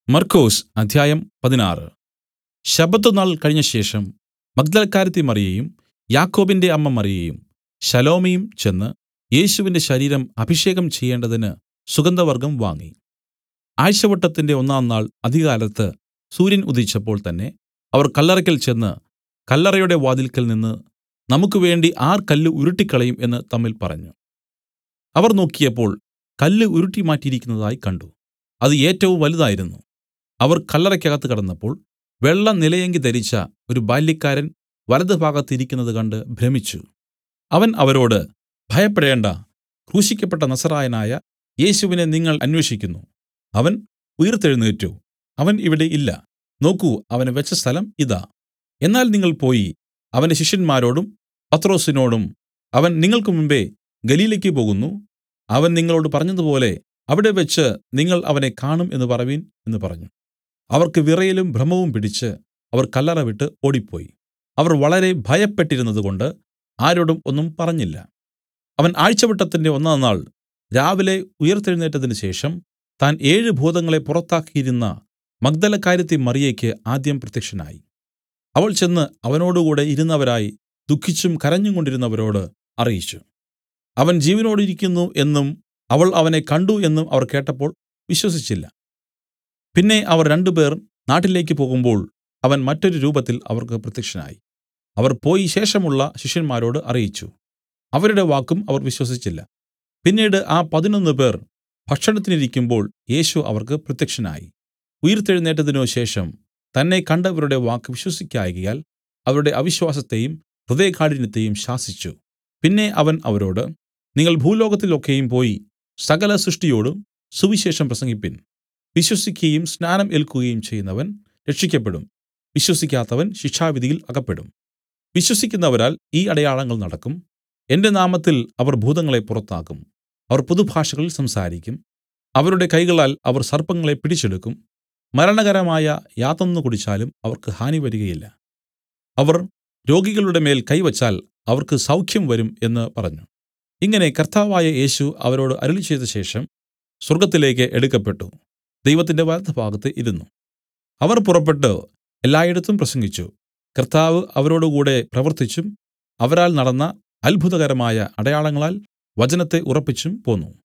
മർക്കൊസ് അധ്യായം പതിനാറ് ശബ്ബത്ത് നാൾ കഴിഞ്ഞശേഷം മഗ്ദലക്കാരത്തി മറിയയും യാക്കോബിന്റെ അമ്മ മറിയയും ശലോമിയും ചെന്ന് യേശുവിന്റെ ശരീരം അഭിഷേകം ചെയ്യേണ്ടതിന് സുഗന്ധവർഗ്ഗം വാങ്ങി ആഴ്ചവട്ടത്തിന്റെ ഒന്നാം നാൾ അതികാലത്ത് സൂര്യൻ ഉദിച്ചപ്പോൾ തന്നെ അവർ കല്ലറയ്ക്കൽ ചെന്ന് കല്ലറയുടെ വാതിൽക്കൽ നിന്നു നമുക്ക് വേണ്ടി ആർ കല്ല് ഉരുട്ടിക്കളയും എന്ന് തമ്മിൽ പറഞ്ഞു അവർ നോക്കിയപ്പോൾ കല്ല് ഉരുട്ടിമാറ്റിയിരിക്കുന്നതായി കണ്ട് അത് ഏറ്റവും വലുതായിരുന്നു അവർ കല്ലറയ്ക്കകത്ത് കടന്നപ്പോൾ വെള്ള നിലയങ്കി ധരിച്ച ഒരു ബാല്യക്കാരൻ വലത്തുഭാഗത്ത് ഇരിക്കുന്നത് കണ്ട് ഭ്രമിച്ചു അവൻ അവരോട് ഭയപ്പെടേണ്ടാ ക്രൂശിക്കപ്പെട്ട നസറായനായ യേശുവിനെ നിങ്ങൾ അന്വേഷിക്കുന്നു അവൻ ഉയിർത്തെഴുന്നേറ്റു അവൻ ഇവിടെ ഇല്ല നോക്കൂ അവനെ വെച്ച സ്ഥലം ഇതാ എന്നാൽ നിങ്ങൾ പോയി അവന്റെ ശിഷ്യന്മാരോടും പത്രൊസിനോടും അവൻ നിങ്ങൾക്ക് മുമ്പെ ഗലീലയ്ക്കു് പോകുന്നു അവൻ നിങ്ങളോടു പറഞ്ഞതുപോലെ അവിടെവച്ച് നിങ്ങൾ അവനെ കാണും എന്ന് പറവിൻ എന്ന് പറഞ്ഞു അവർക്ക് വിറയലും ഭ്രമവും പിടിച്ച് അവർ കല്ലറ വിട്ടു ഓടിപ്പോയി അവർ വളരെ ഭയപ്പെട്ടിരുന്നതുകൊണ്ട് ആരോടും ഒന്നും പറഞ്ഞില്ല അവൻ ആഴ്ചവട്ടത്തിന്റെ ഒന്നാം നാൾ രാവിലെ ഉയിർത്തെഴുന്നേറ്റതിന് ശേഷം താൻ ഏഴ് ഭൂതങ്ങളെ പുറത്താക്കിയിരുന്ന മഗ്ദലക്കാരത്തി മറിയയ്ക്ക് ആദ്യം പ്രത്യക്ഷനായി അവൾ ചെന്ന് അവനോടുകൂടെ ഇരുന്നവരായി ദുഃഖിച്ചും കരഞ്ഞും കൊണ്ടിരുന്നവരോട് അറിയിച്ചു അവൻ ജീവനോടിരിക്കുന്നു എന്നും അവൾ അവനെ കണ്ട് എന്നും അവർ കേട്ടപ്പോൾ വിശ്വസിച്ചില്ല പിന്നെ അവർ രണ്ടുപേർ നാട്ടിലേക്ക് പോകുമ്പോൾ അവൻ മറ്റൊരു രൂപത്തിൽ അവർക്ക് പ്രത്യക്ഷനായി അവർ പോയി ശേഷമുള്ള ശിഷ്യന്മാരോട് അറിയിച്ചു അവരുടെ വാക്കും അവർ വിശ്വസിച്ചില്ല പിന്നീട് ആ പതിനൊന്ന് പേർ ഭക്ഷണത്തിനിരിക്കുമ്പോൾ യേശു അവർക്ക് പ്രത്യക്ഷനായി ഉയിർത്തെഴുന്നേറ്റതിനു ശേഷം തന്നെ കണ്ടവരുടെ വാക്ക് വിശ്വസിക്കായ്കയാൽ അവരുടെ അവിശ്വാസത്തെയും ഹൃദയകാഠിന്യത്തെയും ശാസിച്ചു പിന്നെ അവൻ അവരോട് നിങ്ങൾ ഭൂലോകത്തിൽ ഒക്കെയും പോയി സകല സൃഷ്ടിയോടും സുവിശേഷം പ്രസംഗിപ്പിൻ വിശ്വസിക്കുകയും സ്നാനം ഏൽക്കുകയും ചെയ്യുന്നവൻ രക്ഷിയ്ക്കപ്പെടും വിശ്വസിക്കാത്തവൻ ശിക്ഷാവിധിയിൽ അകപ്പെടും വിശ്വസിക്കുന്നവരാൽ ഈ അടയാളങ്ങൾ നടക്കും എന്റെ നാമത്തിൽ അവർ ഭൂതങ്ങളെ പുറത്താക്കും അവർ പുതുഭാഷകളിൽ സംസാരിക്കും അവരുടെ കൈകളാൽ അവർ സർപ്പങ്ങളെ പിടിച്ചെടുക്കും മരണകരമായ യാതൊന്നു കുടിച്ചാലും അവർക്ക് ഹാനി വരികയില്ല അവർ രോഗികളുടെ മേൽ കൈവച്ചാൽ അവർക്ക് സൗഖ്യം വരും എന്ന് പറഞ്ഞു ഇങ്ങനെ കർത്താവായ യേശു അവരോട് അരുളിച്ചെയ്ത ശേഷം സ്വർഗ്ഗത്തിലേക്ക് എടുക്കപ്പെട്ടു ദൈവത്തിന്റെ വലത്തുഭാഗത്ത് ഇരുന്നു അവർ പുറപ്പെട്ടു എല്ലായിടത്തും പ്രസംഗിച്ചു കർത്താവ് അവരോടുകൂടെ പ്രവർത്തിച്ചും അവരാൽ നടന്ന അത്ഭുതകരമായ അടയാളങ്ങളാൽ വചനത്തെ ഉറപ്പിച്ചും പോന്നു